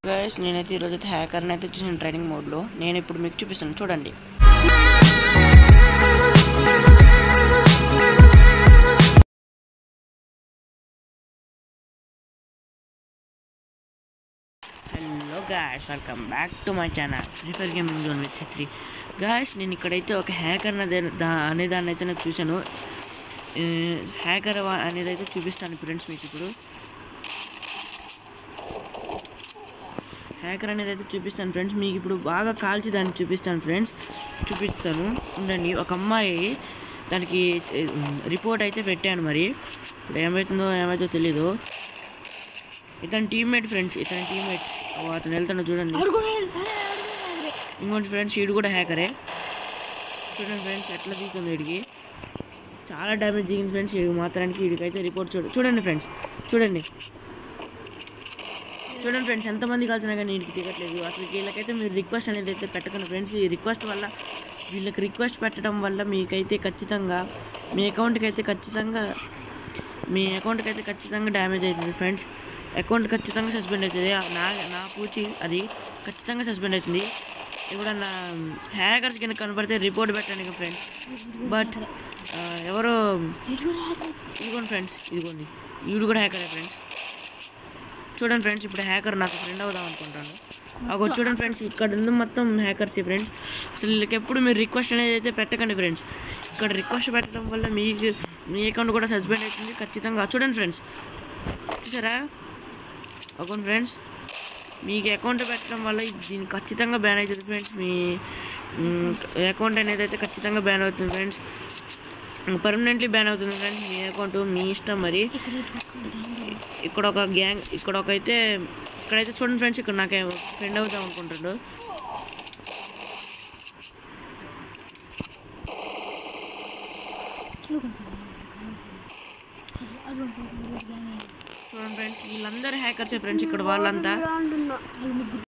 guys నేనైతే ఈరోజు అయితే హ్యాకర్ని అయితే చూసిన ట్రైనింగ్ మోడ్లో నేను ఇప్పుడు మీకు చూపిస్తాను చూడండి hello guys welcome back to my channel free fire gaming zone with three guys నేను ఇక్కడైతే ఒక హ్యాకర్ అనే దా అనే దాన్ని అయితే నేను చూశాను హ్యాకర్ అనేది అయితే చూపిస్తాను ఫ్రెండ్స్ మీకు ఇప్పుడు హ్యాకర్ అనేది అయితే చూపిస్తాను ఫ్రెండ్స్ మీకు ఇప్పుడు బాగా కాల్చి దాన్ని చూపిస్తాను ఫ్రెండ్స్ చూపిస్తాను ఉండండి ఒక అమ్మాయి దానికి రిపోర్ట్ అయితే పెట్టాను మరి ఇప్పుడు ఏమవుతుందో ఏమవుతుందో తెలీదు ఇతని టీమ్మేట్ ఫ్రెండ్స్ ఇతని టీమ్మేట్ అతను వెళ్తాను చూడండి ఇంకోటి ఫ్రెండ్స్ వీడు కూడా హ్యాకరే చూడండి ఫ్రెండ్స్ ఎట్లా దిగుతుంది వీడికి చాలా డ్యామేజ్ దిగింది ఫ్రెండ్స్ వీడికి మాత్రానికి వీడికైతే రిపోర్ట్ చూడ చూడండి ఫ్రెండ్స్ చూడండి చూడండి ఫ్రెండ్స్ ఎంతమంది కలిసినా కానీ వీడికి దిగట్లేదు అసలు వీళ్ళకైతే మీరు రిక్వెస్ట్ అనేది అయితే పెట్టకండి ఫ్రెండ్స్ ఈ రిక్వెస్ట్ వల్ల వీళ్ళకి రిక్వెస్ట్ పెట్టడం వల్ల మీకైతే ఖచ్చితంగా మీ అకౌంట్కి అయితే ఖచ్చితంగా మీ అకౌంట్కి అయితే ఖచ్చితంగా డ్యామేజ్ అవుతుంది ఫ్రెండ్స్ అకౌంట్ ఖచ్చితంగా సస్పెండ్ అవుతుంది నా నా పూచి అది ఖచ్చితంగా సస్పెండ్ అవుతుంది ఇప్పుడు నా హ్యాకర్స్ కింద కనపడితే రిపోర్ట్ పెట్టండి ఫ్రెండ్స్ బట్ ఎవరో ఇదిగోండి ఫ్రెండ్స్ ఇదిగోండి వీడు కూడా హ్యాకరే ఫ్రెండ్స్ చూడండి ఫ్రెండ్స్ ఇప్పుడు హ్యాకర్ నాకు ఫ్రెండ్ అవుదాం అనుకుంటాను అగో చూడండి ఫ్రెండ్స్ ఇక్కడ ఉంది మొత్తం హ్యాకర్స్ ఫ్రెండ్స్ అసలు వీళ్ళకి ఎప్పుడు మీరు రిక్వెస్ట్ అనేది అయితే పెట్టకండి ఫ్రెండ్స్ ఇక్కడ రిక్వెస్ట్ పెట్టడం వల్ల మీకు మీ అకౌంట్ కూడా సస్పెండ్ అవుతుంది ఖచ్చితంగా చూడండి ఫ్రెండ్స్ చూసారా అకౌంట్ ఫ్రెండ్స్ మీకు అకౌంట్ పెట్టడం వల్ల ఇది దీనికి ఖచ్చితంగా బ్యాన్ అవుతుంది ఫ్రెండ్స్ మీ అకౌంట్ అనేది అయితే ఖచ్చితంగా బ్యాన్ అవుతుంది ఫ్రెండ్స్ పర్మనెంట్లీ బ్యాన్ అవుతుంది ఫ్రెండ్స్ మీ అకౌంట్ మీ ఇష్టం మరి ఇక్కడ ఒక గ్యాంగ్ ఇక్కడ ఒక అయితే ఇక్కడైతే చూడండి ఫ్రెండ్స్ ఇక్కడ నాకు ఫ్రెండ్ అవుతాం అనుకుంటాడు చూడండి ఫ్రెండ్స్ వీళ్ళందరూ హ్యాకర్సే ఫ్రెండ్స్ ఇక్కడ వాళ్ళంతా